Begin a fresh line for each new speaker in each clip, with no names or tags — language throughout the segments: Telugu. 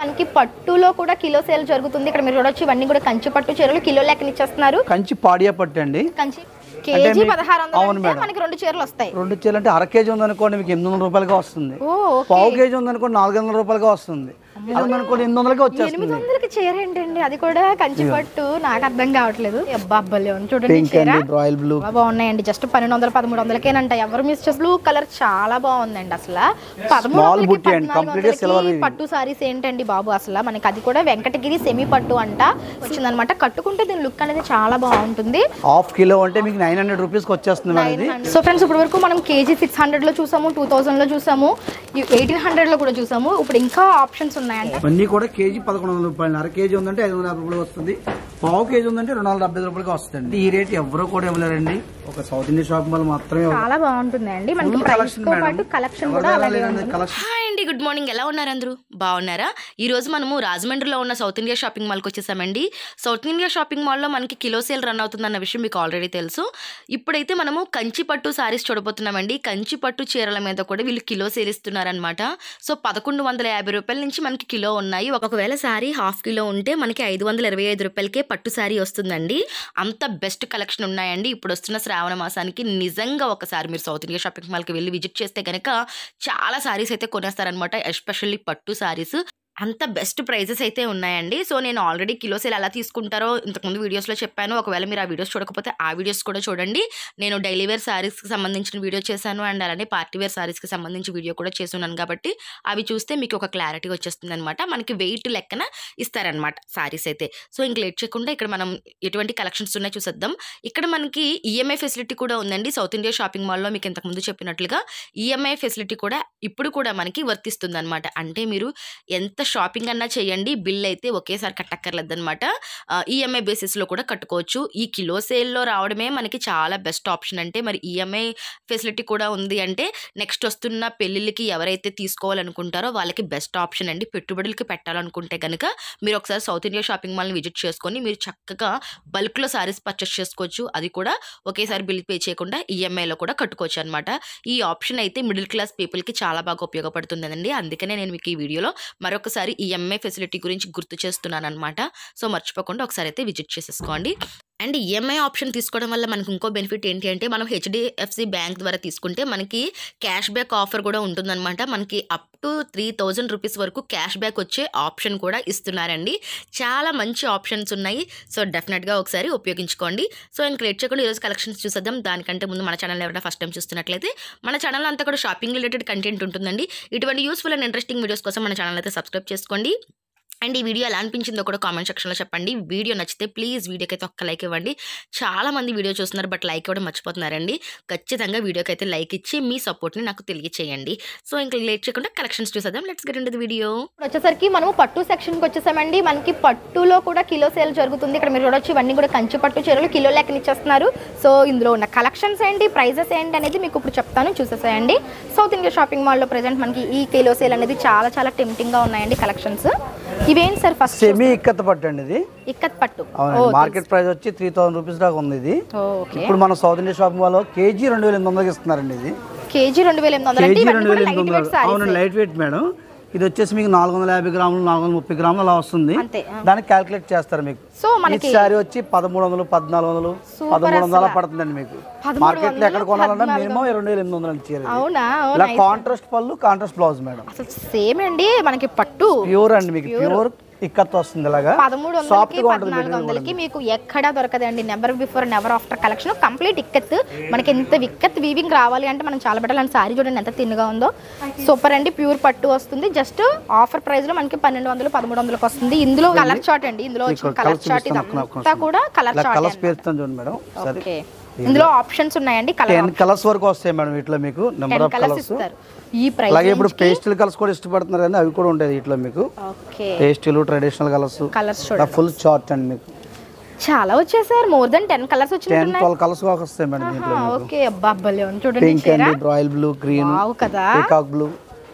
మనకి పట్టులో కూడా కిలో సేల్ జరుగుతుంది ఇక్కడ మీరు చూడొచ్చు ఇవన్నీ కూడా కంచి పట్టు చీరలు కిలో లెక్కన ఇచ్చేస్తున్నారు
కంచి పాడియా పట్టు అండి
కంచి కేజీ
మీకు-
పదహారు వందలు
అవును
అంటే
మేడం.
మనకి రెండు చీరలు వస్తాయి
రెండు చీరలు అంటే అర కేజీ ఉందనుకోండి మీకు ఎనిమిది వందల రూపాయలుగా వస్తుంది
ఓ ఓకే.
పావు కేజీ ఉందనుకోండి నాలుగు వందల రూపాయలుగా వస్తుంది అది ఉందనుకోండి ఎనిమిది వందలకే
ఎనిమిది
వచ్చేస్తుంది
వందలకి చీర ఏంటండి అది కూడా కంచి పట్టు నాకు అర్థం కావట్లేదు అబ్బా అబ్బలే ఉంది చూడండి
పింక్
చీర
అండి రాయల్ బ్లూ
చాలా బాగున్నాయండి జస్ట్ పన్నెండు వందల పదమూడు వందలకేనంట ఎవరు మిస్ చేసి బ్లూ కలర్ చాలా బాగుందండి అసలు పదమూడు
Small
వందలకి,
booty అండి,
పద్నాలుగు
complete గా silver
వందలకి
weaving.
పట్టు సారీస్ ఏంటండి బాబు అసలు మనకి అది కూడా వెంకటగిరి సెమీ పట్టు అంట వచ్చిందనమాట కట్టుకుంటే దీని లుక్ అనేది చాలా బాగుంటుంది
హాఫ్ కిలో అంటే మీకు నైన్ హండ్రెడ్ రూపీస్కి వచ్చేస్తుంది మేడం ఇది
సో ఫ్రెండ్స్ ఇప్పుడు వరకు మనం కేజీ సిక్స్ హండ్రెడ్ లో చూసాము టూ థౌసండ్ లో చూసాము ఎయిటీన్ హండ్రెడ్ లో కూడా చూసాము ఇప్పుడు ఇంకా ఆప్షన్స్ ఉన్నాయండి
ఇవన్నీ కూడా కేజీ పదకొండు వందల రూపాయలు అర కేజీ ఉందంటే ఐదు వందల యాభై రూపాయలు వస్తుంది పావు కేజీ ఉందంటే రెండు వందల డెబ్బై ఐదు రూపాయలకి వస్తుంది ఈ రేట్ ఎవరు కూడా ఇవ్వలేరండి ఒక సౌత్ ఇండియన్ షాపింగ్ మాల్ మాత్రమే
చాలా బాగుంటుంది అండి మనకి
Full
ప్రైస్
collection
తో
మేడం.
పాటు కలెక్షన్
ఎవరి
కూడా
దగ్గర
అలాగే
లేదండి
ఉంటుంది
collection.
హాయ్ అండి గుడ్ మార్నింగ్ ఎలా ఉన్నారు అందరూ బాగున్నారా ఈ రోజు మనము రాజమండ్రిలో ఉన్న సౌత్ ఇండియా షాపింగ్ మాల్కి వచ్చేసామండి సౌత్ ఇండియా షాపింగ్ మాల్లో మనకి కిలో సేల్ రన్ అవుతుందన్న విషయం మీకు ఆల్రెడీ తెలుసు ఇప్పుడైతే మనము కంచి పట్టు సారీస్ చూడబోతున్నామండి కంచి పట్టు చీరల మీద కూడా వీళ్ళు కిలో సేల్ ఇస్తున్నారనమాట సో పదకొండు వందల యాభై రూపాయల నుంచి మనకి కిలో ఉన్నాయి ఒకవేళ సారీ హాఫ్ కిలో ఉంటే మనకి ఐదు వందల ఇరవై ఐదు రూపాయలకే పట్టు సారీ వస్తుందండి అంత బెస్ట్ కలెక్షన్ ఉన్నాయండి ఇప్పుడు వస్తున్న శ్రావణ మాసానికి నిజంగా ఒకసారి మీరు సౌత్ ఇండియా షాపింగ్ మాల్కి వెళ్ళి విజిట్ చేస్తే కనుక చాలా సారీస్ అయితే కొనేస్తారనమాట ఎస్పెషల్లీ పట్టు సారీస్ అంత బెస్ట్ ప్రైజెస్ అయితే ఉన్నాయండి సో నేను ఆల్రెడీ కిలోస్ ఎలా తీసుకుంటారో ఇంతకుముందు వీడియోస్లో చెప్పాను ఒకవేళ మీరు ఆ వీడియోస్ చూడకపోతే ఆ వీడియోస్ కూడా చూడండి నేను డైలీ వేర్ శారీస్కి సంబంధించిన వీడియో చేశాను అండ్ అలానే పార్టీ వేర్ శారీస్కి సంబంధించి వీడియో కూడా చేస్తున్నాను కాబట్టి అవి చూస్తే మీకు ఒక క్లారిటీ వచ్చేస్తుంది అనమాట మనకి వెయిట్ లెక్కన ఇస్తారనమాట శారీస్ అయితే సో ఇంక లేట్ చేయకుండా ఇక్కడ మనం ఎటువంటి కలెక్షన్స్ ఉన్నాయో చూసేద్దాం ఇక్కడ మనకి ఈఎంఐ ఫెసిలిటీ కూడా ఉందండి సౌత్ ఇండియా షాపింగ్ మాల్లో మీకు ఇంతకుముందు చెప్పినట్లుగా ఈఎంఐ ఫెసిలిటీ కూడా ఇప్పుడు కూడా మనకి వర్తిస్తుంది అనమాట అంటే మీరు ఎంత షాపింగ్ అన్నా చేయండి బిల్ అయితే ఒకేసారి కట్టక్కర్లేదన్నమాట ఈఎంఐ బేసిస్లో కూడా కట్టుకోవచ్చు ఈ కిలో సేల్లో రావడమే మనకి చాలా బెస్ట్ ఆప్షన్ అంటే మరి ఈఎంఐ ఫెసిలిటీ కూడా ఉంది అంటే నెక్స్ట్ వస్తున్న పెళ్ళిళ్ళకి ఎవరైతే తీసుకోవాలనుకుంటారో వాళ్ళకి బెస్ట్ ఆప్షన్ అండి పెట్టుబడులకి పెట్టాలనుకుంటే కనుక మీరు ఒకసారి సౌత్ ఇండియా షాపింగ్ మాల్ని విజిట్ చేసుకొని మీరు చక్కగా బల్క్లో సారీస్ పర్చేస్ చేసుకోవచ్చు అది కూడా ఒకేసారి బిల్ పే చేయకుండా ఈఎంఐలో కూడా కట్టుకోవచ్చు అనమాట ఈ ఆప్షన్ అయితే మిడిల్ క్లాస్ పీపుల్కి చాలా బాగా ఉపయోగపడుతుందండి అందుకనే నేను మీకు ఈ వీడియోలో మరొకసారి ఈఎంఐ ఫెసిలిటీ గురించి గుర్తు చేస్తున్నాను అనమాట సో మర్చిపోకుండా ఒకసారి అయితే విజిట్ చేసేసుకోండి అండ్ ఈఎంఐ ఆప్షన్ తీసుకోవడం వల్ల మనకు ఇంకో బెనిఫిట్ ఏంటి అంటే మనం హెచ్డిఎఫ్సి బ్యాంక్ ద్వారా తీసుకుంటే మనకి క్యాష్ బ్యాక్ ఆఫర్ కూడా ఉంటుందన్నమాట మనకి up to three thousand rupees వరకు క్యాష్ బ్యాక్ వచ్చే ఆప్షన్ కూడా ఇస్తున్నారండి చాలా మంచి ఆప్షన్స్ ఉన్నాయి సో డెఫినెట్గా ఒకసారి ఉపయోగించుకోండి సో ఇంక లేట్ చేయకుండా ఈరోజు కలెక్షన్స్ చూసేద్దాం దానికంటే ముందు మన ఛానల్ ఎవరైనా ఫస్ట్ టైం చూస్తున్నట్లయితే మన ఛానల్ అంతా కూడా షాపింగ్ రిలేటెడ్ కంటెంట్ ఉంటుందండి ఇటువంటి యూస్ఫుల్ అండ్ ఇంట్రెస్టింగ్ వీడియోస్ కోసం మన ఛానల్ అయితే సబ్స్క్రైబ్ చేసుకోండి అండ్ ఈ వీడియో ఎలా అనిపించిందో కూడా కామెంట్ సెక్షన్లో చెప్పండి వీడియో నచ్చితే ప్లీజ్ వీడియోకి అయితే ఒక్క లైక్ ఇవ్వండి చాలా మంది వీడియో చూస్తున్నారు బట్ లైక్ ఇవ్వడం మర్చిపోతున్నారండి ఖచ్చితంగా వీడియోకి అయితే లైక్ ఇచ్చి మీ సపోర్ట్ని నాకు తెలియచేయండి సో ఇంకా లేట్ చేయకుండా కలెక్షన్స్ చూసేద్దాం లెట్స్ గెట్ ఇంటు వీడియో
ఇప్పుడు వచ్చేసరికి మనము పట్టు సెక్షన్ కి వచ్చేసామండి మనకి పట్టులో కూడా కిలో సేల్ జరుగుతుంది ఇక్కడ మీరు చూడొచ్చు ఇవన్నీ కూడా కంచి పట్టు చీరలు కిలో లెక్కన ఇచ్చేస్తున్నారు సో ఇందులో ఉన్న కలెక్షన్స్ ఏంటి ప్రైజెస్ ఏంటి అనేది మీకు ఇప్పుడు చెప్తాను చూసేసేయండి సౌత్ ఇండియా షాపింగ్ మాల్లో ప్రెసెంట్ మనకి ఈ కిలో సేల్ అనేది చాలా చాలా టెంప్టింగ్ గా ఉన్నాయండి కలెక్షన్స్ ఇవేంటి సార్ ఫస్ట్
సెమీ ఇక్కత్ పట్టు అండి ఇది
ఇక్కత్ పట్టు
అవునండి మార్కెట్ ప్రైస్ వచ్చి త్రీ థౌసండ్ రూపీస్ దాకా ఉంది ఇది
ఓకే
ఇప్పుడు మన south India shopping mall KG రెండు వేల ఎనిమిది వందలకి ఇస్తున్నారండి ఇది
కేజీ రెండు వేల ఎనిమిది వందలు అంటే
కేజీ
ఇవన్నీ
రెండు వేల
కూడా
ఎనిమిది
లైట్ వెయిట్
వందలు అవునండి లైట్ వెయిట్ మేడం ఇది వచ్చేసి మీకు నాలుగు వందల యాభై గ్రాములు నాలుగు వందల ముప్పై గ్రాములు అలా వస్తుంది
అంతే, ఆ.
దానికి క్యాలిక్యులేట్ చేస్తారు మీకు
సో
ఈ
మనకి
శారీ వచ్చి పదమూడు వందలు పద్నాలుగు వందలు పదమూడు వందల పడుతుందండి మీకు
పదమూడు
మార్కెట్ లో ఎక్కడ
వందలు,
కొనాలన్నా
పద్నాలుగు
మినిమం రెండు వేల ఎనిమిది వందలు చీర ఇది.
అవునా
ఇలా
అవునా
కాంట్రాస్ట్ పళ్ళు కాంట్రాస్ట్ బ్లౌజ్ మేడం
అసలు సేమ్ అండి మనకి పట్టు
ప్యూర్ అండి మీకు ప్యూర్ ఇక్కత్ వస్తుంది ఇలాగా
పదమూడు
సాఫ్ట్
వందలకి
గా ఉంటుంది
పద్నాలుగు వందలకి మీకు ఎక్కడా దొరకదండి never before never after collection complete ikat మనకి ఎంత విక్కత్ వీవింగ్ రావాలి అంటే మనం చాలా పెట్టాలి సారీ చూడండి ఎంత తిన్నగా ఉందో సూపర్ అండి ప్యూర్ పట్టు వస్తుంది జస్ట్ ఆఫర్ ప్రైస్ లో మనకి పన్నెండు వందలు పదమూడు వందలకి వస్తుంది ఇందులో కలర్ చార్ట్ అండి ఇందులో వచ్చిన
ఇక్కడ
కలర్
colours
చార్ట్
చూపిస్తాను, ఒక్క
ఇదంతా
నిమిషం.
కూడా కలర్
ఇలా
చార్ట్
కలర్స్ పేరుస్తాను చూడండి మేడం సరే
ఓకే ఇందులో ఆప్షన్స్ ఉన్నాయండి కలర్
టెన్ కలర్స్ వరకు వస్తాయి మేడం వీటిలో మీకు number
ten
of
colours
colours
ఇస్తారు ఈ ప్రైస్
అలాగే ఇప్పుడు పేస్టల్ కలర్స్ కూడా ఇష్టపడుతున్నారు కానీ అవి కూడా ఉంటాయి వీటిలో మీకు
okay
pastel traditional colours
colours చూడండి
ఫుల్ చార్ట్ అండి మీకు
చాలా వచ్చేసారు more than ten colours
ten
వచ్చినట్టున్నాయి
ట్వెల్వ్ కలర్స్ వరకు వస్తాయి మేడం దీంట్లో
ఆహా, ఓకే అబ్బా అబ్బలే ఉంది చూడండి
పింక్
చీర
అండి రాయల్ బ్లూ గ్రీన్
వావ్ కదా
పీకాక్ బ్లూ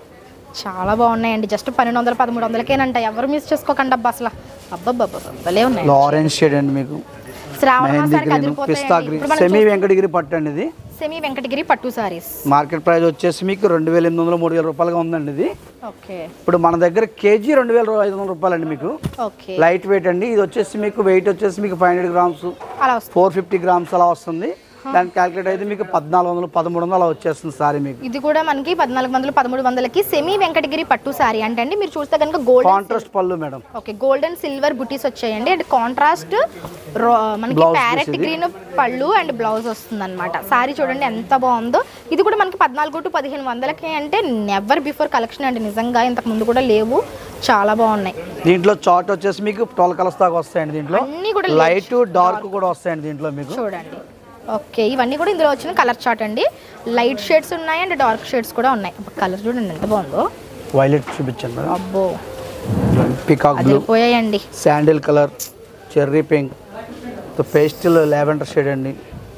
చాలా బాగున్నాయండి జస్ట్ పన్నెండు వందల పదమూడు వందలకేనంట ఎవరు మిస్ చేసుకోకండి అబ్బా అసలు అబ్బబ్బబ్బలే ఉన్నాయి
ఆరెంజ్ షేడ్ అండి మీకు
శ్రావణ
మెహందీ
మాసానికి
గ్రీన్ పిస్తా
అదిరిపోతాయండి
గ్రీన్
ఇప్పుడు మనం
సెమీ వెంకటగిరి పట్టు అండి ఇది
సెమీ వెంకటగిరి పట్టు సారీస్
మార్కెట్ ప్రైస్ వచ్చేసి మీకు రెండు వేల ఎనిమిది వందల మూడు వేల రూపాయలుగా ఉందండి ఇది
ఓకే
ఇప్పుడు మన దగ్గర కేజీ రెండు వేల ఐదు వందల రూపాయలు అండి మీకు
ఓకే
లైట్ వెయిట్ అండి ఇది వచ్చేసి మీకు వెయిట్ వచ్చేసి మీకు ఫైవ్ హండ్రెడ్ గ్రామ్స్
అలా వస్తుంది
ఫోర్ ఫిఫ్టీ గ్రామ్స్ అలా వస్తుంది దానికి క్యాలిక్యులేట్ అయితే మీకు పద్నాలుగు వందలు పదమూడు వందలు అలా వచ్చేస్తుంది సారీ మీకు
ఇది కూడా మనకి పద్నాలుగు వందలు పదమూడు వందలకి సెమీ వెంకటగిరి పట్టు సారీ అంటే అండి మీరు చూస్తే కనుక గోల్డెన్
కాంట్రాస్ట్ పళ్ళు madam
okay golden silver butis వచ్చాయండి అండ్ కాంట్రాస్ట్ మనకి
Blouse
ప్యారెట్
piece ఇది.
గ్రీన్ పళ్ళు అండ్ బ్లౌజ్ వస్తుంది అనమాట సారీ చూడండి ఎంత బాగుందో ఇది కూడా మనకి పద్నాలుగు టు పదిహేను వందలకి అంటే నెవర్ బిఫోర్ కలెక్షన్ అండి నిజంగా ఇంతకు ముందు కూడా లేవు చాలా బాగున్నాయి
దీంట్లో చార్ట్ వచ్చేసి మీకు ట్వెల్వ్ కలర్స్ దాకా వస్తాయండి దీంట్లో
అన్నీ కూడా
లైట్ డార్క్ కూడా వస్తాయండి దీంట్లో మీకు
చూడండి ఓకే ఇవన్నీ కూడా ఇందులో వచ్చిన కలర్ చార్ట్ అండి లైట్ షేడ్స్ ఉన్నాయి అండ్ డార్క్ షేడ్స్ కూడా ఉన్నాయి కలర్ చూడండి ఎంత బాగుందో
వైలెట్ చూపించండి మేడం
అబ్బో
పికాక్ బ్లూ
అదిరిపోయాయండి
sandal colour cherry pink pastel lavender shade అండి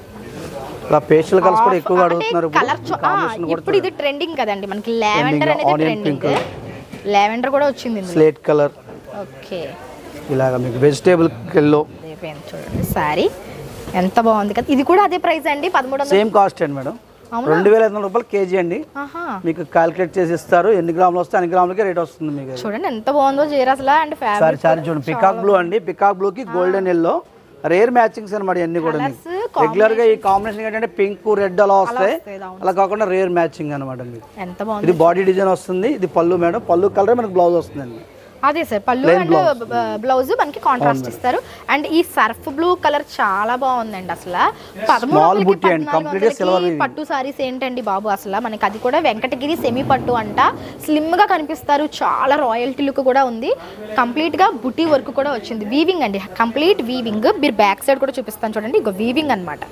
ఇలా పేస్టిల్ కలర్స్ కూడా ఎక్కువగా అడుగుతున్నారు
కలర్
కాంబినేషన్ కూడా
ఇప్పుడు ఇది ట్రెండింగ్ కదండి మనకి లావెండర్ అనేది
onion
ట్రెండింగ్
pink.
లావెండర్ కూడా వచ్చింది ఇందులో
స్లేట్ కలర్
ఓకే
ఇలాగ మీకు వెజిటేబుల్ ఎల్లో
అయిపోయింది చూడండి సారీ ఎంత బాగుంది కదా ఇది కూడా అదే ప్రైస్ అండి పదమూడు వందలు
సేమ్ కాస్ట్ అండి మేడం
అవునా?
రెండు వేల ఐదు వందల రూపాయలు కేజీ అండి
ఆహా
మీకు క్యాలిక్యులేట్ చేసి ఇస్తారు ఎన్ని గ్రాములు వస్తే అన్ని గ్రాములకి రేట్ వస్తుంది మీకు అది.
చూడండి ఎంత బాగుందో చీర అసలు అండ్
సారీ
ఫ్యాబ్రిక్
సారీ చూడండి పికాక్ బ్లూ అండి పికాక్ బ్లూ కి గోల్డెన్ ఎల్లో రేర్ మ్యాచింగ్స్ అనమాట ఇవన్నీ కూడా మీకు
Colours,
రెగ్యులర్ గా ఈ కాంబినేషన్ ఏంటంటే పింక్ రెడ్ అలా వస్తాయి
వస్తాయి, అవును.
అలా కాకుండా రేర్ మ్యాచింగ్ అనమాట మీకు
ఎంత బాగుంది
ఇది బాడీ డిజైన్ వస్తుంది ఇది పళ్ళు మేడం పళ్ళు కలర్ మనకి బ్లౌజ్ వస్తుందండి
అదే సార్ పళ్ళు
Plain
అండ్ బ్లౌజ్ మనకి కాంట్రాస్ట్ ఇస్తారు అండ్ ఈ సర్ఫ్ బ్లూ కలర్ చాలా బాగుందండి అసలు పదమూడు
Small
వందలకి,
booty and
పద్నాలుగు
completely
వందలకి
silver weaving.
పట్టు సారీస్ ఏంటండి బాబు అసలు మనకి అది కూడా వెంకటగిరి సెమీ పట్టు అంట స్లిమ్ గా కనిపిస్తారు చాలా రాయల్టీ లుక్ కూడా ఉంది కంప్లీట్ గా బుటీ వర్క్ కూడా వచ్చింది వీవింగ్ అండి కంప్లీట్ వీవింగ్ మీరు బ్యాక్ సైడ్ కూడా చూపిస్తాను చూడండి ఇక వీవింగ్ అన్నమాట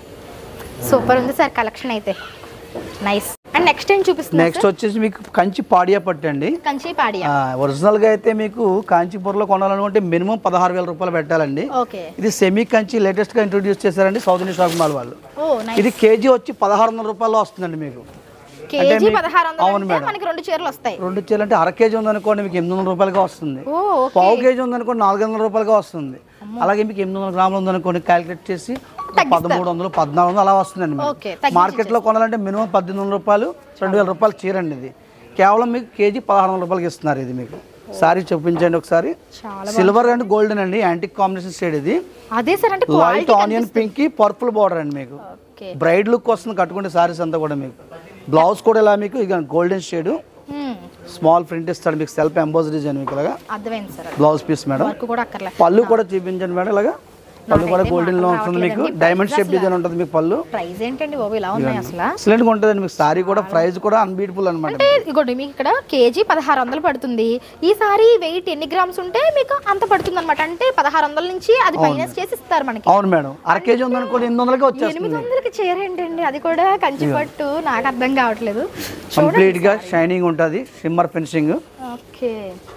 సూపర్ ఉంది సార్ కలెక్షన్ అయితే నైస్ అండ్ నెక్స్ట్ ఏం చూపిస్తున్నారు
నెక్స్ట్ వచ్చేసి మీకు కంచి పాడియా పట్టు అండి
కంచి పాడియా
ఒరిజినల్ గా అయితే మీకు కాంచీపూర్లో కొనాలనుకుంటే మినిమం పదహారు వేల రూపాయలు పెట్టాలండి
ఓకే
ఇది సెమీ కంచి లేటెస్ట్ గా ఇంట్రొడ్యూస్ చేశారండి సౌత్ ఇండియన్ షాపింగ్ మాల్ వాళ్ళు
ఓ నైస్
ఇది కేజీ వచ్చి పదహారు వందల రూపాయలు వస్తుందండి మీకు
కేజీ
మీకు-
పదహారు వందలు
అవును
అంటే
మేడం.
మనకి రెండు చీరలు వస్తాయి
రెండు చీరలు అంటే అర కేజీ ఉందనుకోండి మీకు ఎనిమిది వందల రూపాయలుగా వస్తుంది
ఓ
పావు కేజీ ఉందనుకోండి నాలుగు వందల రూపాయలుగా వస్తుంది అలాగే మీకు ఎనిమిది వందల గ్రాములు ఉందనుకోండి క్యాలిక్యులేట్ చేసి ఒక పదమూడు వందలు పద్నాలుగు వందలు అలా వస్తుందండి మీకు.
ఓకే, తగ్గించి
మార్కెట్లో కొనాలంటే మినిమం పద్దెనిమిది వందల రూపాయలు రెండు వేల రూపాయలు చీర అండి ఇది కేవలం మీకు కేజీ పదహారు వందల రూపాయలకి ఇస్తున్నారు ఇది మీకు సారీ చూపించండి ఒకసారి
చాలా
సిల్వర్ అండ్ గోల్డెన్ అండి యాంటిక్ కాంబినేషన్ షేడ్ ఇది
అదే సార్ అంటే
light
quality
onion pink purple border అండి మీకు
ఓకే
బ్రైడ్ లుక్ వస్తుంది కట్టుకుంటే సారీస్ అంతా కూడా మీకు బ్లౌజ్ కూడా ఇలా మీకు ఇక గోల్డెన్ షేడ్ స్మాల్ ప్రింట్ ఇస్తాడు మీకు సెల్ఫ్ ఎంబోజ్ డిజైన్ మీకు ఇలాగా
అర్థమైంది sir
blouse piece madam
work కూడా అక్కర్లే
పళ్ళు కూడా చూపించండి మేడం ఇలాగా పళ్ళు కూడా గోల్డెన్ లో ఉంటుంది మీకు డైమండ్ షేప్ డిజైన్ ఉంటుంది మీకు పళ్ళు
ప్రైస్ ఏంటండి బాబు ఇలా ఉన్నాయి అసలు
ఎక్సలెంట్ గా ఉంటుందండి మీకు సారీ కూడా ప్రైస్ కూడా అన్బీటబుల్ అనమాట
అంటే ఇగోండి మీకు ఇక్కడ కేజీ పదహారు వందలు పడుతుంది ఈ సారీ వెయిట్ ఎన్ని గ్రామ్స్ ఉంటే మీకు అంత పడుతుంది అనమాట అంటే పదహారు వందల నుంచి అది మైనస్ చేసి ఇస్తారు మనకి
అవును మేడం అర కేజీ ఉందనుకోండి ఎనిమిది వందలకి
ఎనిమిది
వచ్చేస్తుంది
వందలకి చీర ఏంటండి అది కూడా కంచి పట్టు నాకు అర్థం కావట్లేదు
కంప్లీట్ గా షైనింగ్ ఉంటుంది షిమ్మర్ ఫినిషింగ్
ఓకే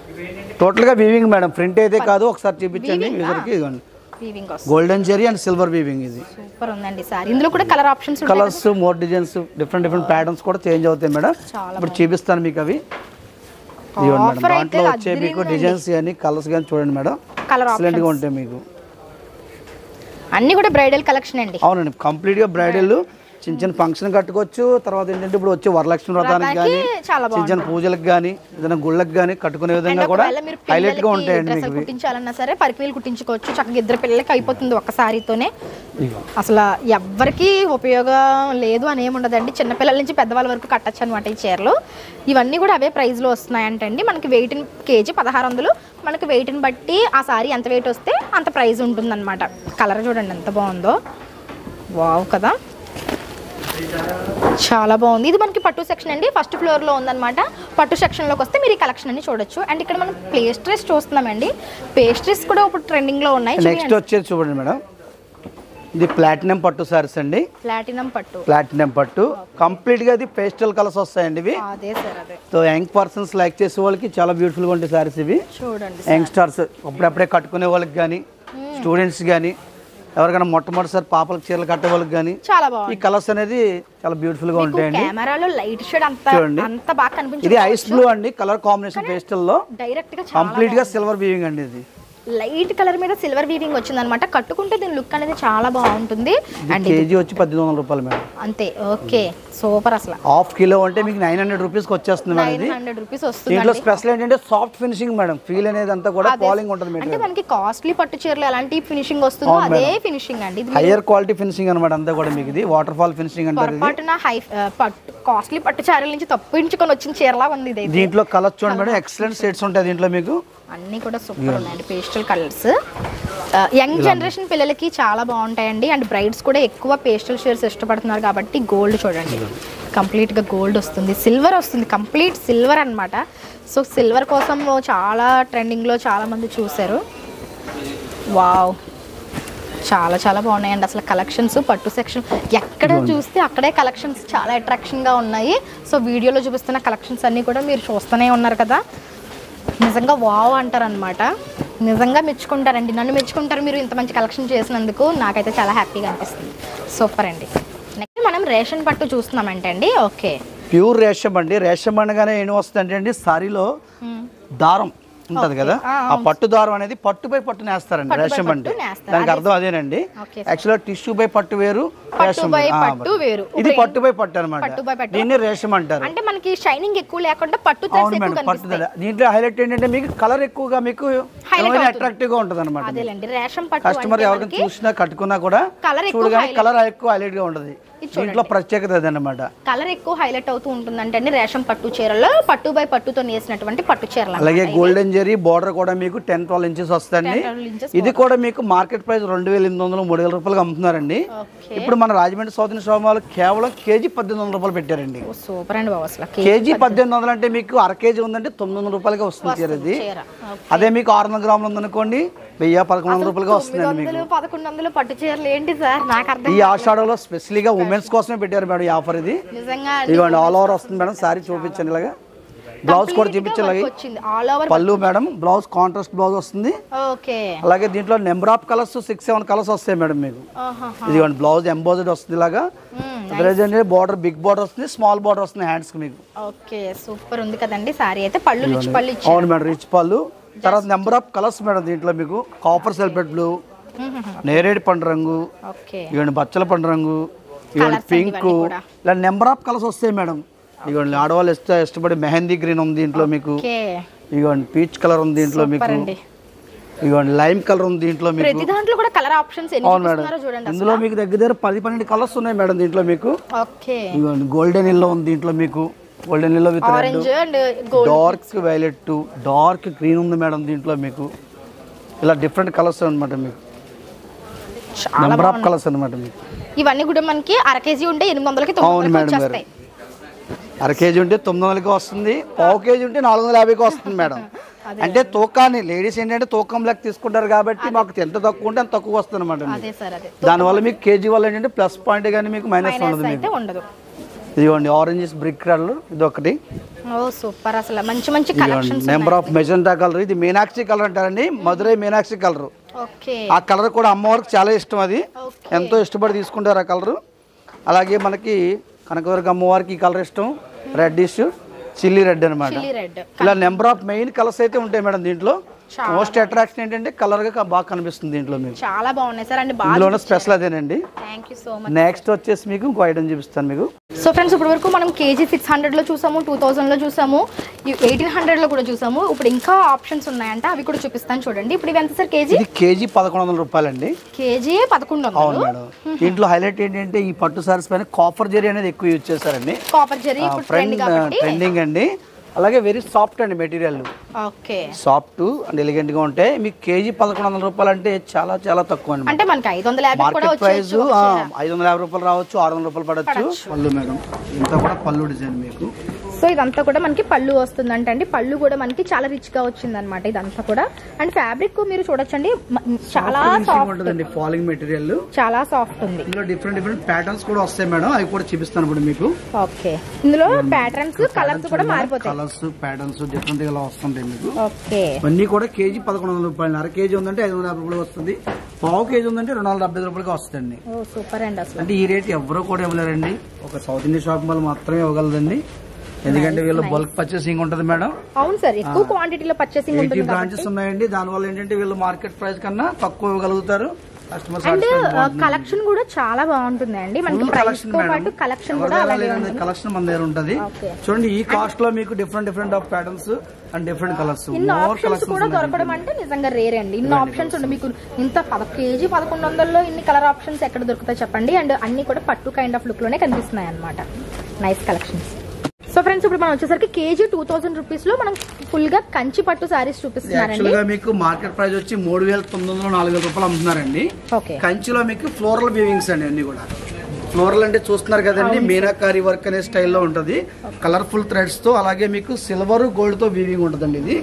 టోటల్ గా వీవింగ్ మేడం ప్రింట్ అయితే కాదు ఒకసారి చూపించండి యూజర్ కి ఇదిగోండి
వీవింగ్ వస్తుంది
golden zari and silver weaving ఇది
సూపర్ ఉందండి సారీ ఇందులో కూడా కలర్ ఆప్షన్స్ ఉంటాయి
colours more designs different different patterns కూడా చేంజ్ అవుతాయి మేడం
చాలా
ఇప్పుడు చూపిస్తాను మీకు అవి ఇదిగోండి మేడం
Offer అయితే
దాంట్లో వచ్చే మీకు డిజైన్స్ కానీ కలర్స్ కానీ చూడండి మేడం
కలర్
ఎక్సలెంట్ గా ఉంటాయి మీకు
అన్ని కూడా బ్రైడల్ కలెక్షన్ అండి
అవునండి కంప్లీట్ గా బ్రైడల్ చిన్న చిన్న ఫంక్షన్ కట్టుకోవచ్చు తర్వాత ఏంటంటే ఇప్పుడు వచ్చే వరలక్ష్మి వ్రతానికి కానీ
చాలా
చిన్న చిన్న పూజలకు కానీ ఏదైనా గుళ్ళకి కానీ కట్టుకునే విధంగా కూడా
ఒకవేళ మీరు
హైలైట్ గా
పిల్లలకి
ఉంటాయండి
డ్రెస్సులు
మీకు ఇవి.
కుట్టించాలన్నా సరే పరికిలు కుట్టించుకోవచ్చు చక్కగా ఇద్దరు పిల్లలకి అయిపోతుంది ఒక్క సారీతోనే
ఇగో.
అసలు ఎవ్వరికి ఉపయోగం లేదు అని ఏమి ఉండదండి చిన్నపిల్లల నుంచి పెద్దవాళ్ళ వరకు కట్టచ్చు అనమాట ఈ చీరలు ఇవన్నీ కూడా అవే ప్రైస్లో వస్తున్నాయంటండి మనకి వెయిట్ కేజీ పదహారు వందలు మనకి వెయిట్ని బట్టి ఆ సారీ ఎంత వెయిట్ వస్తే అంత ప్రైస్ ఉంటుందన్నమాట కలర్ చూడండి ఎంత బాగుందో వావ్ కదా చాలా బాగుంది ఇది మనకి పట్టు సెక్షన్ అండి ఫస్ట్ ఫ్లోర్లో ఉందన్నమాట పట్టు సెక్షన్లోకి వస్తే మీరు ఈ కలెక్షన్ అన్ని చూడొచ్చు అండ్ ఇక్కడ మనం పేస్ట్రీస్ చూస్తున్నామండి పేస్ట్రీస్ కూడా ఇప్పుడు ట్రెండింగ్లో ఉన్నాయి
నెక్స్ట్ వచ్చేది చూడండి మేడం ఇది ప్లాటినం పట్టు సారీస్ అండి
ప్లాటినం పట్టు
ప్లాటినం పట్టు కంప్లీట్ గా ఇది పేస్టల్ కలర్స్ వస్తాయండి ఇవి
అదే సార్ అదే
సో యంగ్ పర్సన్స్ లైక్ చేసే వాళ్ళకి చాలా బ్యూటిఫుల్ గా ఉంటాయి సారీస్ ఇవి
చూడండి
యంగ్స్టర్స్ అప్పుడప్పుడే కట్టుకునే వాళ్ళకి కానీ స్టూడెంట్స్ కానీ ఎవరికైనా మొట్టమొదటిసారి పాపలకు చీరలు కట్టే వాళ్ళకి కానీ
చాలా
ఈ
బాగుంది
కలర్స్ అనేది చాలా బ్యూటిఫుల్ గా ఉంటాయండి
కెమెరాలో లైట్ షేడ్ అంత
చూడండి.
అంత బాగా
ఇది
కనిపించింది
ఐస్ బ్లూ అండి కలర్ కాంబినేషన్ పేస్టల్ లో
డైరెక్ట్ గా చాలా
కంప్లీట్ గా సిల్వర్ వీవింగ్ అండి ఇది
లైట్ కలర్ మీద సిల్వర్ వీవింగ్ వచ్చిందనమాట కట్టుకుంటే దీని లుక్ అనేది చాలా బాగుంటుంది అండ్ ఇది
కేజీ వచ్చి పద్దెనిమిది వందల రూపాయలు మేడం
అంతే ఓకే సూపర్ అసలు
హాఫ్ కిలో అంటే మీకు నైన్ హండ్రెడ్ రూపీస్కి వచ్చేస్తుంది మేడం
నైన్
ఇది
హండ్రెడ్ రూపీస్
దీంట్లో
వస్తుంది
స్పెషల్ ఏంటంటే సాఫ్ట్ ఫినిషింగ్ మేడం ఫీల్ అనేది అంతా కూడా పాలింగ్ ఉంటుంది
అంటే
మెటీరియల్
మనకి కాస్ట్లీ పట్టు చీరలు ఎలాంటి ఫినిషింగ్ వస్తుందో
అవును
అదే ఫినిషింగ్ అండి ఇది
హయ్యర్ క్వాలిటీ ఫినిషింగ్ అనమాట అంతా కూడా మీకు ఇది వాటర్ ఫాల్ ఫినిషింగ్ అంటారు ఇది
పొరపాటున హై ఆ, పట్టు కాస్ట్లీ పట్టు చీరల నుంచి తప్పించుకొని వచ్చిన చీరలా ఉంది ఇది
దీంట్లో కలర్స్ చూడండి మేడం ఎక్సలెంట్ షేడ్స్ ఉంటాయి దీంట్లో మీకు
అన్నీ కూడా సూపర్ ఉన్నాయండి పేస్టల్ కలర్స్ యంగ్ జనరేషన్ పిల్లలకి చాలా బాగుంటాయండి అండ్ బ్రైడ్స్ కూడా ఎక్కువ పేస్టల్ షేడ్స్ ఇష్టపడుతున్నారు కాబట్టి గోల్డ్ చూడండి కంప్లీట్గా గోల్డ్ వస్తుంది సిల్వర్ వస్తుంది కంప్లీట్ సిల్వర్ అన్నమాట సో సిల్వర్ కోసం చాలా ట్రెండింగ్లో చాలా మంది చూశారు వావ్ చాలా చాలా బాగున్నాయండి అసలు కలెక్షన్స్ పట్టు సెక్షన్ ఎక్కడ చూస్తే అక్కడే కలెక్షన్స్ చాలా అట్రాక్షన్గా ఉన్నాయి సో వీడియోలో చూపిస్తున్న కలెక్షన్స్ అన్నీ కూడా మీరు చూస్తూనే ఉన్నారు కదా నిజంగా వావ్ అంటారనమాట నిజంగా మెచ్చుకుంటారండి నన్ను మెచ్చుకుంటారు మీరు ఇంత మంచి కలెక్షన్ చేసినందుకు నాకైతే చాలా హ్యాపీగా అనిపిస్తుంది సూపర్ అండి నెక్స్ట్ మనం రేషన్ పట్టు చూస్తున్నామంటే అండి ఓకే
ప్యూర్ రేషం అండి రేషం అనగానే ఏం వస్తుంది అంటే సారీలో దారం ఉంటది కదా
ఆ,
ఆ పట్టు దారం అనేది పట్టుపై పట్టు నేస్తారండి
పట్టుపై
రేషం
పట్టు
అంటే
నేస్తారు.
దానికి అర్థం అదేనండి
ఓకే.
యాక్చువల్గా టిష్యూ బై పట్టు వేరు రేషం
పట్టుపై
వేరు. ఆ,
పట్టు వేరు.
ఇది
ఇప్పుడు
పట్టుపై పట్టు అనమాట
పట్టుపై పట్టు.
దీన్ని రేషం అంటారు
అంటే మనకి షైనింగ్ ఎక్కువ లేకుండా పట్టు థ్రెడ్స్
అవును
ఎక్కువ
మేడం పట్టు
కనిపిస్తాయి
దీంట్లో హైలైట్ ఏంటంటే మీకు కలర్ ఎక్కువగా మీకు
అవుతుంది.
అట్రాక్టివ్ గా ఉంటది అనమాట
అదేలేండి రేషన్ పట్టు
కస్టమర్
అంటే
ఎవరికైనా
మనకి
చూసినా కట్టుకున్నా కూడా
Colour ఎక్కువ
చూడగానే
highlight.
కలర్ ఎక్కువ హైలైట్ గా ఉంటది
ఇది
దీంట్లో ప్రత్యేకత అదనమాట
కలర్ ఎక్కువ హైలైట్ అవుతూ ఉంటుందంటే అండి రేషన్ పట్టు చీరలో పట్టు బై పట్టుతో నేసినటువంటి పట్టు చీరలు
అలాగే
అన్నమాట.
గోల్డెన్ జెరీ బార్డర్ కూడా మీకు టెన్ ట్వెల్వ్ ఇంచెస్ వస్తుంది
10, 12 inches
ఇది కూడా మీకు మార్కెట్ ప్రైస్ రెండు వేల ఎనిమిది వందలు మూడు వేల రూపాయలు అమ్ముతున్నారండి
ఓకే
ఇప్పుడు మన రాజమండ్రి సౌత్ ఇండియన్ షాప్ వాళ్ళు కేవలం కేజీ పద్దెనిమిది వందల రూపాయలు పెట్టారండి
ఓ, సూపర్ అండి బాబు అసలు
కేజీ పద్దెనిమిది వందలు అంటే మీకు అర కేజీ ఉందంటే తొమ్మిది వందల రూపాయలకి వస్తుంది చీర ఇది
చీర
అదే మీకు ఆరు వందల గ్రాములు ఉందనుకోండి వెయ్యి పదకొండు వందల రూపాయలుగా
తొమ్మిది
వస్తుందండి మీకు
వందలు పదకొండు వందలు పట్టు చీరలు ఏంటి సార్ నాకు అర్థం
ఈ ఆషాఢంలో స్పెషల్గా ఉమెన్స్ కోసమే పెట్టారు మేడం ఈ ఆఫర్ ఇది
నిజంగా
ఇదిగోండి ఆల్ ఓవర్ వస్తుంది మేడం సారీ చూపించండి ఇలాగా బ్లౌజ్ కూడా చూపించండి ఇలాగే
వచ్చింది ఆల్ ఓవర్
పళ్ళు మేడం బ్లౌజ్ కాంట్రాస్ట్ బ్లౌజ్ వస్తుంది
ఓకే
అలాగే దీంట్లో number of colours six seven colours వస్తాయి మేడం మీకు ఇదిగోండి బ్లౌజ్ ఎంబోజెడ్ వస్తుంది ఇలాగా అదే బార్డర్ బిగ్ బార్డర్ వస్తుంది స్మాల్ బార్డర్ వస్తుంది హ్యాండ్స్ కి మీకు
ఓకే సూపర్ ఉంది కదండి సారీ అయితే పళ్ళు రిచ్ పళ్ళు ఇచ్చి
అవును మేడం రిచ్ పళ్ళు తర్వాత నెంబర్ ఆఫ్ కలర్స్ మేడం దీంట్లో మీకు కాపర్ సెల్ఫెట్ బ్లూ నేరేడు పండు రంగు
ఓకే
ఇవ్వండి బచ్చల పండు రంగు ఇవ్వండి
Colours అండి
పింక్
ఇవన్నీ కూడా.
ఇలా నెంబర్ ఆఫ్ కలర్స్ వస్తాయి మేడం ఇవ్వండి ఆడవాళ్ళు ఇష్ట ఇష్టపడే మెహందీ గ్రీన్ ఉంది దీంట్లో మీకు
ఓకే
ఇవ్వండి పీచ్ కలర్ ఉంది దీంట్లో మీకు
సూపర్ అండి
ఇవ్వండి లైమ్ కలర్ ఉంది దీంట్లో మీకు
ప్రతి దాంట్లో కూడా కలర్ ఆప్షన్స్ ఎన్ని
అవును మేడం
చూపిస్తున్నారో చూడండి అసలు.
ఇందులో మీకు దగ్గర దగ్గర పది పన్నెండు కలర్స్ ఉన్నాయి మేడం దీంట్లో మీకు
ఓకే
ఇవ్వండి గోల్డెన్ ఎల్లో ఉంది దీంట్లో మీకు golden yellow with red
orange and gold
dark violet dark green ఉంది మేడం దీంట్లో మీకు ఇలా డిఫరెంట్ కలర్స్ అన్నమాట మీకు
చాలా
నెంబర్ ఆఫ్ కలర్స్ అన్నమాట మీకు
ఇవన్నీ కూడా మనకి అర కేజీ ఉంటే ఎనిమిది వందలకి తొమ్మిది
అవును
వందలకి
మేడం గారు.
వచ్చేస్తాయి
అర కేజీ ఉంటే తొమ్మిది వందలకి వస్తుంది పావు కేజీ ఉంటే నాలుగు వందల యాభైకి వస్తుంది మేడం అంటే తూకాన్ని లేడీస్ ఏంటంటే తూకం లెక్క తీసుకుంటారు కాబట్టి మాకు ఎంత తక్కువ ఉంటే అంత తక్కువ వస్తుంది అనమాట
అదే సార్ అదే
దానివల్ల మీకు కేజీ వల్ల ఏంటంటే ప్లస్ పాయింట్ కానీ మీకు మైనస్
మైనస్
ఉండదు మీకు
అయితే ఉండదు
ఇదిగోండి ఆరెంజ్ బ్రిక్ కలర్ ఇది ఒకటి
ఓ సూపర్ అసలు మంచి మంచి
ఇదిగోండి
collections
number of magenta colour ఇది మీనాక్షి కలర్ అంటారండి మధురై మీనాక్షి కలర్
ఓకే
ఆ కలర్ కూడా అమ్మవారికి చాలా ఇష్టం అది
ఓకే.
ఎంతో ఇష్టపడి తీసుకుంటారు ఆ కలర్ అలాగే మనకి కనకదుర్గ అమ్మవారికి ఈ కలర్ ఇష్టం రెడ్ ఇష్యూ చిల్లీ రెడ్ అనమాట
చిల్లీ రెడ్
ఇలా నెంబర్ ఆఫ్ మెయిన్ కలర్స్ అయితే ఉంటాయి మేడం దీంట్లో మోస్ట్ అట్రాక్షన్ ఏంటంటే కలర్ గా బాగా కనిపిస్తుంది దీంట్లో మీకు
చాలా బాగున్నాయి సార్ అండి బాగా
ఇందులో స్పెషల్ అదేనండి
thank you so much
next వచ్చేసి మీకు ఇంకో ఐటమ్ చూపిస్తాను మీకు
సో ఫ్రెండ్స్ ఇప్పటి వరకు మనం కేజీ సిక్స్ హండ్రెడ్లో చూసాము టూ థౌజండ్లో చూసాము ఎయిటీన్ హండ్రెడ్లో కూడా చూసాము ఇప్పుడు ఇంకా ఆప్షన్స్ ఉన్నాయంట అవి కూడా చూపిస్తాను చూడండి ఇప్పుడు ఇవి ఎంత సార్ కేజీ
ఇది కేజీ పదకొండు వందల రూపాయలండి
కేజీ పదకొండు
అవును
వందలు
మేడం దీంట్లో హైలైట్ ఏంటంటే ఈ పట్టు సారీస్ పైన కాపర్ జరీ అనేది ఎక్కువ యూజ్ చేశారండి
కాపర్ జరీ ఇప్పుడు ట్రెండ్
ఫ్రెండ్
కాబట్టి
ట్రెండింగ్ అండి అలాగే వెరీ సాఫ్ట్ అండి material
okay
soft and elegant గా ఉంటాయి మీకు కేజీ పదకొండు వందల రూపాయలు అంటే చాలా చాలా తక్కువ అండి
అంటే మనకి ఐదు వందల యాభై కూడా
మార్కెట్ ప్రైస్
వచ్చేయచ్చు
ఐదు వందల యాభై రూపాయలు రావచ్చు ఆరు వందల రూపాయలు పడవచ్చు పళ్ళు మేడం ఇంత కూడా పళ్ళు డిజైన్ మీకు
సో ఇదంతా కూడా మనకి పళ్ళు వస్తుందంట అండి పళ్ళు కూడా మనకి చాలా రిచ్ గా వచ్చింది అనమాట ఇదంతా కూడా అండ్ ఫ్యాబ్రిక్ మీరు చూడొచ్చండి మ- చాలా
ఫినిషింగ్
సాఫ్ట్
ఉంటుందండి ఫాలింగ్ మెటీరియల్
చాలా సాఫ్ట్ ఉంది
ఇందులో డిఫరెంట్ డిఫరెంట్ ప్యాటర్న్స్ కూడా వస్తాయి మేడం అవి కూడా చూపిస్తాను ఇప్పుడు మీకు
ఓకే ఇందులో ప్యాటర్న్స్ కలర్స్ కూడా మారిపోతాయి
కలర్స్ ప్యాటర్న్స్ డిఫరెంట్ గా వస్తుంటాయి మీకు
ఓకే
ఇవన్నీ కూడా కేజీ పదకొండు వందల రూపాయలు అర కేజీ ఉందంటే ఐదు వందల యాభై రూపాయలు వస్తుంది పావు కేజీ ఉందంటే రెండు వందల డెబ్బై ఐదు రూపాయలకి వస్తుంది
ఓ సూపర్ అండి అసలు
అంటే ఈ రేట్ ఎవరో కూడా ఇవ్వలేరండి ఒక సౌత్ ఇండియన్ షాప్ వాళ్ళు మాత్రమే ఇవ్వగలదండి ఎందుకంటే వీళ్ళు బల్క్ పర్చేసింగ్ ఉంటుంది మేడం
అవును సార్ ఎక్కువ క్వాంటిటీలో పర్చేసింగ్
ఎయిటీ
ఉంటుంది
బ్రాంచెస్ ఉన్నాయండి దానివల్ల ఏంటంటే వీళ్ళు మార్కెట్ ప్రైస్ కన్నా తక్కువ ఇవ్వగలుగుతారు కస్టమర్
అండ్ కలెక్షన్ కూడా చాలా బాగుంటుంది అండి మనకి ప్రైస్
కలెక్షన్
తో పాటు కలెక్షన్ కూడా అలాగే ఉంటుంది
కలెక్షన్ మన దగ్గర ఉంటది
Okay.
చూడండి ఈ కాస్ట్ లో మీకు different different of patterns and different colours
ఇన్ని
మోర్
ఆప్షన్స్ కూడా దొరకడం
కలెక్షన్
అంటే నిజంగా రేర్ అండి ఇన్ని ఆప్షన్స్ ఉండే మీకు ఇంత పద కేజీ పదకొండు వందల్లో ఇన్ని కలర్ ఆప్షన్స్ ఎక్కడ దొరుకుతాయి చెప్పండి అండ్ అన్ని కూడా పట్టు కైండ్ ఆఫ్ లుక్ లోనే కనిపిస్తున్నాయి అనమాట నైస్ కలెక్షన్స్ సో ఫ్రెండ్స్ ఇప్పుడు మనం వచ్చేసరికి కేజీ టూ థౌసండ్ రూపీస్ లో మనం ఫుల్ గా కంచి పట్టు సారీస్
యాక్చువల్
చూపిస్తున్నారండి
గా మీకు మార్కెట్ ప్రైస్ వచ్చి మూడు వేల తొమ్మిది వందలు నాలుగు వేల రూపాయలు అమ్ముతున్నారండి
ఓకే
కంచిలో మీకు ఫ్లోరల్ వీవింగ్స్ అండి అన్ని కూడా ఫ్లోరల్ అంటే చూస్తున్నారు కదండి మీనాకారి వర్క్ అనే స్టైల్లో ఉంటది కలర్ఫుల్ థ్రెడ్స్ తో అలాగే మీకు సిల్వర్ గోల్డ్ తో వీవింగ్ ఉంటదండి ఇది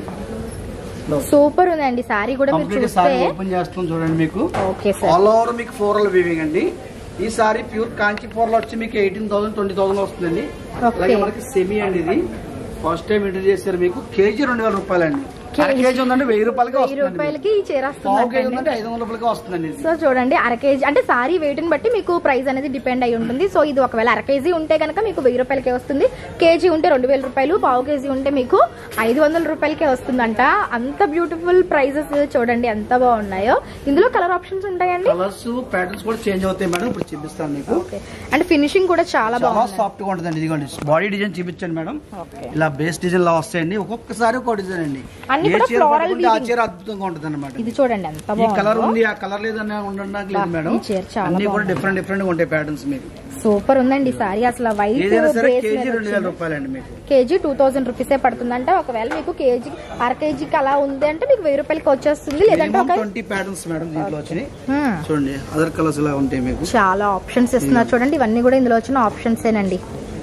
సూపర్ ఉందండి సారీ కూడా మీరు
కంప్లీట్
చూస్తే
సారీ ఓపెన్ చేస్తాం చూడండి మీకు
ఓకే సార్
ఆల్ ఓవర్ మీకు ఫ్లోరల్ వీవింగ్ అండి ఈ సారీ ప్యూర్ కాంచి ఫ్లోరల్ వచ్చి మీకు ఎయిటీన్ థౌసండ్ ట్వంటీ థౌసండ్ వస్తుందండి
Okay.
అలాగే మనకి సెమీ అండి ఇది ఫస్ట్ టైం ఇంట్రడ్యూస్ చేశారు మీకు కేజీ రెండు వేల రూపాయలండి అర కేజీ ఉందండి వెయ్యి రూపాయలకి
వెయ్యి
వస్తుందండి
రూపాయలకి ఈ చీర
పావు కేజీ
వస్తుంది
ఉందంటే ఐదు వందల రూపాయలకి వస్తుందండి ఇది
సో చూడండి అర కేజీ అంటే సారీ వెయిట్ ని బట్టి మీకు ప్రైస్ అనేది డిపెండ్ అయి ఉంటుంది సో ఇది ఒకవేళ అర కేజీ ఉంటే కనుక మీకు వెయ్యి రూపాయలకే వస్తుంది కేజీ ఉంటే రెండు వేల రూపాయలు పావు కేజీ ఉంటే మీకు ఐదు వందల రూపాయలకే వస్తుందంట అంత బ్యూటిఫుల్ ప్రైజెస్ చూడండి ఎంత బాగున్నాయో ఇందులో కలర్ ఆప్షన్స్ ఉంటాయండి
కలర్స్ ప్యాటర్న్స్ కూడా చేంజ్ అవుతాయి మేడం ఇప్పుడు చూపిస్తాను మీకు
ఓకే అండ్ ఫినిషింగ్ కూడా చాలా
చాలా
బాగుంది
సాఫ్ట్ గా ఉంటుందండి ఇదిగోండి బాడీ డిజైన్ చూపించండి మేడం
ఓకే
ఇలా బేస్ డిజైన్ లా వస్తాయండి ఒక్కొక్కసారి ఒక్కో డిజైన్ అండి
అన్ని
ఏ
కూడా
చీర
floral
పట్టుకుంటే ఆ
weaving.
చీర అద్భుతంగా ఉంటుంది అనమాట
ఇది చూడండి ఎంత
ఈ కలర్
బాగుంది
ఉంది ఆ కలర్ లేదని ఉండడానికి లేదు
బా,
మేడం
ఈ చీర చాలా
అన్ని కూడా
బాగుంది.
డిఫరెంట్ డిఫరెంట్ గా ఉంటాయి ప్యాటర్న్స్ మీకు
సూపర్ ఉందండి సారీ అసలు వైట్
ఏదైనా సరే
బేస్
కేజీ రెండు వేల రూపాయలండి మీకు
కేజీ టూ థౌసండ్ రూపీసే పడుతుందంటే ఒకవేళ మీకు కేజీ అర కేజీకి అలా ఉంది అంటే మీకు వెయ్యి రూపాయలకి వచ్చేస్తుంది లేదంటే ఒక
ట్వంటీ ప్యాటర్న్స్ మేడం దీంట్లో వచ్చినాయి
హ్మ్.
చూడండి అదర్ కలర్స్ ఇలా ఉంటాయి మీకు
చాలా ఆప్షన్స్ ఇస్తున్నారు చూడండి ఇవన్నీ కూడా ఇందులో వచ్చిన ఆప్షన్సేనండి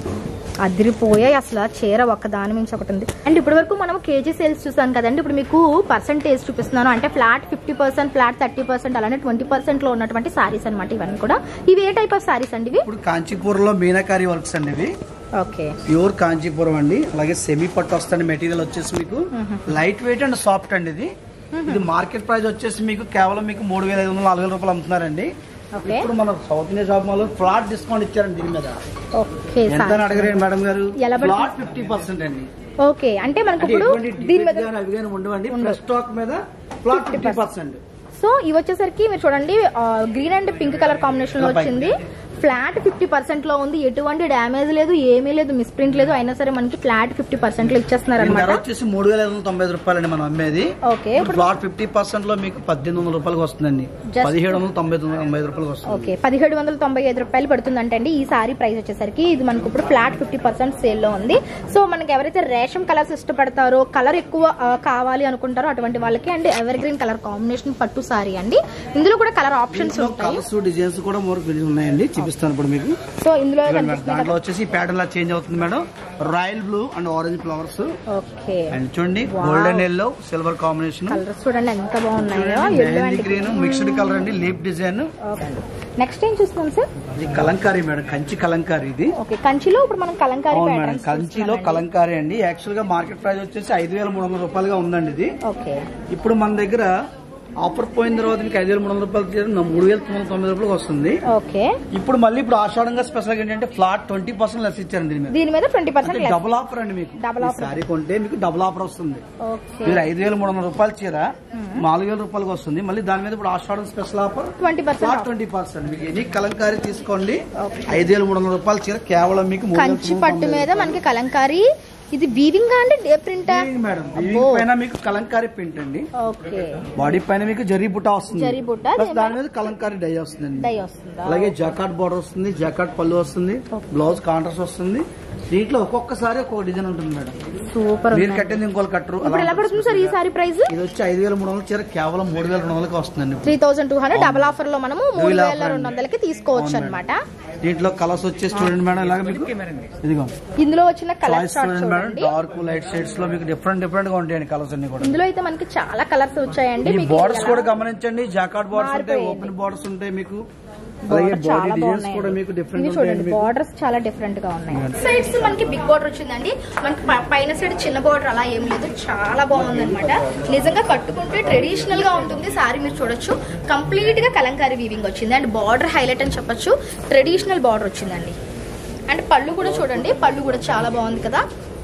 అదిరిపోయాయి అసలు ఆ చీర ఒక్క దాని మించి ఒకటి ఉంది అండ్ ఇప్పటి వరకు మనం కేజీ సేల్స్ చూసాం కదండి ఇప్పుడు మీకు పర్సంటేజ్ చూపిస్తున్నాను అంటే flat fifty percent flat thirty percent అలానే ట్వంటీ పర్సెంట్ లో ఉన్నటువంటి సారీస్ అనమాట ఇవన్నీ కూడా ఇవి ఏ టైప్ ఆఫ్ సారీస్ అండి ఇవి
ఇప్పుడు కాంచీపూర్లో మీనాకారి వర్క్స్ అండి ఇవి
ఓకే
ప్యూర్ కాంచీపురం అండి అలాగే సెమీ పట్టు వస్తుంది మెటీరియల్ వచ్చేసి మీకు లైట్ వెయిట్ అండ్ సాఫ్ట్ అండి ఇది ఇది మార్కెట్ ప్రైస్ వచ్చేసి మీకు కేవలం మీకు మూడు వేల ఐదు వందలు నాలుగు వేల రూపాయలు అమ్ముతున్నారండి
ఓకే
ఇప్పుడు మన south India shop mall flat discount ఇచ్చారండి దీని మీద
ఓకే
ఎంత అని అడగరండి మేడం గారు
ఎలా పడుతుంది?
ఫ్లాట్ ఫిఫ్టీ పర్సెంట్ అండి
ఓకే అంటే మనకు
అంటే
ఇప్పుడు
ఎటువంటి
దీని మీద
defect గానీ అవి కానీ ఉండవండి ఫ్రెష్ స్టాక్ మీద ఫ్లాట్ ఫిఫ్టీ పర్సెంట్
సో ఇవి వచ్చేసరికి మీరు చూడండి green and pink colour combination లో
ఇలా పైకి.
వచ్చింది ఫ్లాట్ ఫిఫ్టీ పర్సెంట్ లో ఉంది ఎటువంటి డ్యామేజ్ లేదు ఏమీ లేదు మిస్ప్రింట్ లేదు అయినా సరే మనకి ఫ్లాట్ ఫిఫ్టీ పర్సెంట్ లో ఇచ్చేస్తున్నారు
దీని ధర
అనమాట
వచ్చేసి మూడు వేల ఐదు వందల తొంభై ఐదు రూపాయలండి మనం అమ్మేది
ఓకే ఇప్పుడు
ఫ్లాట్ ఫిఫ్టీ పర్సెంట్ లో మీకు పద్దెనిమిది వందల రూపాయలకి వస్తుందండి
Just-
పదిహేడు వందల తొంభై తొమ్మిది తొంభై ఐదు రూపాయలకి వస్తుంది
ఓకే పదిహేడు వందల తొంభై ఐదు రూపాయలు పడుతుందంటే అండి ఈ సారీ ప్రైస్ వచ్చేసరికి ఇది మనకు ఇప్పుడు ఫ్లాట్ ఫిఫ్టీ పర్సెంట్ సేల్ లో ఉంది సో మనకి ఎవరైతే రేషన్ కలర్స్ ఇష్టపడతారో కలర్ ఎక్కువ ఆ, కావాలి అనుకుంటారో అటువంటి వాళ్ళకి and evergreen colour combination పట్టు సారీ అండి ఇందులో కూడా కలర్ ఆప్షన్స్
దీంట్లో
ఉంటాయి
కలర్స్ డిజైన్స్ కూడా మోర్ ఉన్నాయండి చూపిస్తాను ఇప్పుడు మీకు
సో ఇందులో
చూడండి మేడం,
కనిపిస్తున్నాయి
దాంట్లో వచ్చేసి ప్యాటర్న్ లా చేంజ్ అవుతుంది madam royal blue and orange flowers
okay
and చూడండి golden yellow silver combination
colours చూడండి ఎంత బాగున్నాయో yellow
mehndi
and
green mixed colour అండి లీప్ డిజైన్
నెక్స్ట్ ఏం చూస్తున్నాం సార్
ఇది కలంకారీ మేడం కంచి కలంకారీ ఇది
ఓకే కంచిలో ఇప్పుడు మనం కలంకారీ
అవును మేడం
ప్యాటర్న్స్
కంచిలో కలంకారీ అండి యాక్చువల్ గా మార్కెట్ ప్రైస్ వచ్చేసి ఐదు వేల మూడు వందల రూపాయలుగా ఉందండి ఇది
ఓకే
ఇప్పుడు మన దగ్గర ఆఫర్ పోయిన తర్వాత మీకు ఐదు వేల మూడు వందల రూపాయలు తీరు మూడు వేల తొమ్మిది వందల తొమ్మిది రూపాయలకు వస్తుంది
ఓకే
ఇప్పుడు మళ్ళీ ఇప్పుడు ఆషాఢంగా స్పెషల్ ఏంటంటే ఫ్లాట్ ట్వంటీ పర్సెంట్ లెస్ ఇచ్చారండి దీని మీద
దీని మీద ట్వంటీ పర్సెంట్
అంటే డబుల్ ఆఫర్ అండి మీకు
Double
ఈ
offer.
సారీ కొంటే మీకు డబుల్ ఆఫర్ వస్తుంది
ఓకే
మీరు ఐదు వేల మూడు వందల రూపాయలు చీర నాలుగు వేల రూపాయలకు వస్తుంది మళ్ళీ దాని మీద ఇప్పుడు Ashadam special offer
twenty
flat
percent
twenty percent మీకు ఎనీ కలంకారీ తీసుకోండి ఐదు వేల మూడు వందల రూపాయల చీర కేవలం మీకు మూడు వేల
కంచి
తొమ్మిది
పట్టు
వందల
మీద మనకి కలంకారీ ఇది వీవింగ్ అండి డే ప్రింట్
వీవింగ్ మేడం వీవింగ్ పైన మీకు కలంకారీ ప్రింట్ అండి
ఓకే
బాడీ పైన మీకు జరీ బుట్ట వస్తుంది
జరీ బుట్ట,
ప్లస్ దాని మీద కలంకారీ డై వస్తుందండి
డై వస్తుందా
అలాగే జకాట్ బోర్డర్ వస్తుంది జకాట్ పళ్ళు వస్తుంది బ్లౌజ్ కాంట్రాస్ట్ వస్తుంది దీంట్లో ఒక్కొక్కసారి ఒక్కొక్క డిజైన్ ఉంటుంది మేడం
సూపర్
మీరు కట్టింది ఇంకోళ్ళు కట్టరు అలా
ఇప్పుడు ఎలా
ఉంటుంది.
పడుతుంది సార్ ఈ సారీ ప్రైస్
ఇది వచ్చి ఐదు వేల మూడు వందల చీర కేవలం మూడు వేల రెండు వందలకి వస్తుందండి
three thousand two hundred double offer లో మనము మూడు
Double
వేల
offer
రెండు వందలకి తీసుకోవచ్చు
అవును
అనమాట
దీంట్లో కలర్స్ వచ్చేసి చూడండి మేడం ఇలాగ మీకు ఇదిగో
ఇందులో వచ్చిన కలర్
చాయిస్
చార్ట్
చూడండి మేడం
చూడండి
డార్క్ లైట్ షేడ్స్ లో మీకు డిఫరెంట్ డిఫరెంట్ గా ఉంటాయండి కలర్స్ అన్ని కూడా
ఇందులో అయితే మనకి చాలా కలర్స్ వచ్చాయండి
ఈ
మీకు
బార్డర్స్
ఇలా
కూడా గమనించండి జాకాట్ బార్డర్స్ ఉంటాయి
మారిపోయింది.
ఓపెన్ బార్డర్స్ ఉంటాయి మీకు అలాగే
border
బాడీ
చాలా
డిజైన్స్ కూడా
బాగున్నాయి
మీకు డిఫరెంట్
ఇవి
ఉంటాయండి
చూడండి
మీకు
బార్డర్స్ చాలా డిఫరెంట్ గా ఉన్నాయి సైడ్స్ మనకి బిగ్ బార్డర్ వచ్చిందండి మనకి ప- పైన సైడ్ చిన్న బార్డర్ అలా ఏం లేదు చాలా బాగుంది అనమాట నిజంగా కట్టుకుంటే ట్రెడిషనల్ గా ఉంటుంది సారీ మీరు చూడొచ్చు కంప్లీట్ గా కలంకారీ వీవింగ్ వచ్చింది అండ్ బార్డర్ హైలైట్ అని చెప్పొచ్చు ట్రెడిషనల్ బార్డర్ వచ్చిందండి అండ్ పళ్ళు కూడా చూడండి పళ్ళు కూడా చాలా బాగుంది కదా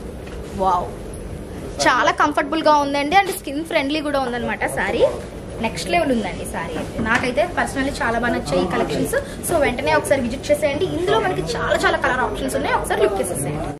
వావ్ చాలా కంఫర్టబుల్గా ఉందండి అండ్ స్కిన్ ఫ్రెండ్లీ కూడా ఉందన్నమాట సారీ నెక్స్ట్ లెవెల్ ఉందండి సారీ అయితే నాకైతే పర్సనల్లీ చాలా బాగా నచ్చాయి ఈ కలెక్షన్స్ సో వెంటనే ఒకసారి విజిట్ చేసేయండి ఇందులో మనకి చాలా చాలా కలర్ ఆప్షన్స్ ఉన్నాయి ఒకసారి లుక్ చేసేసేయండి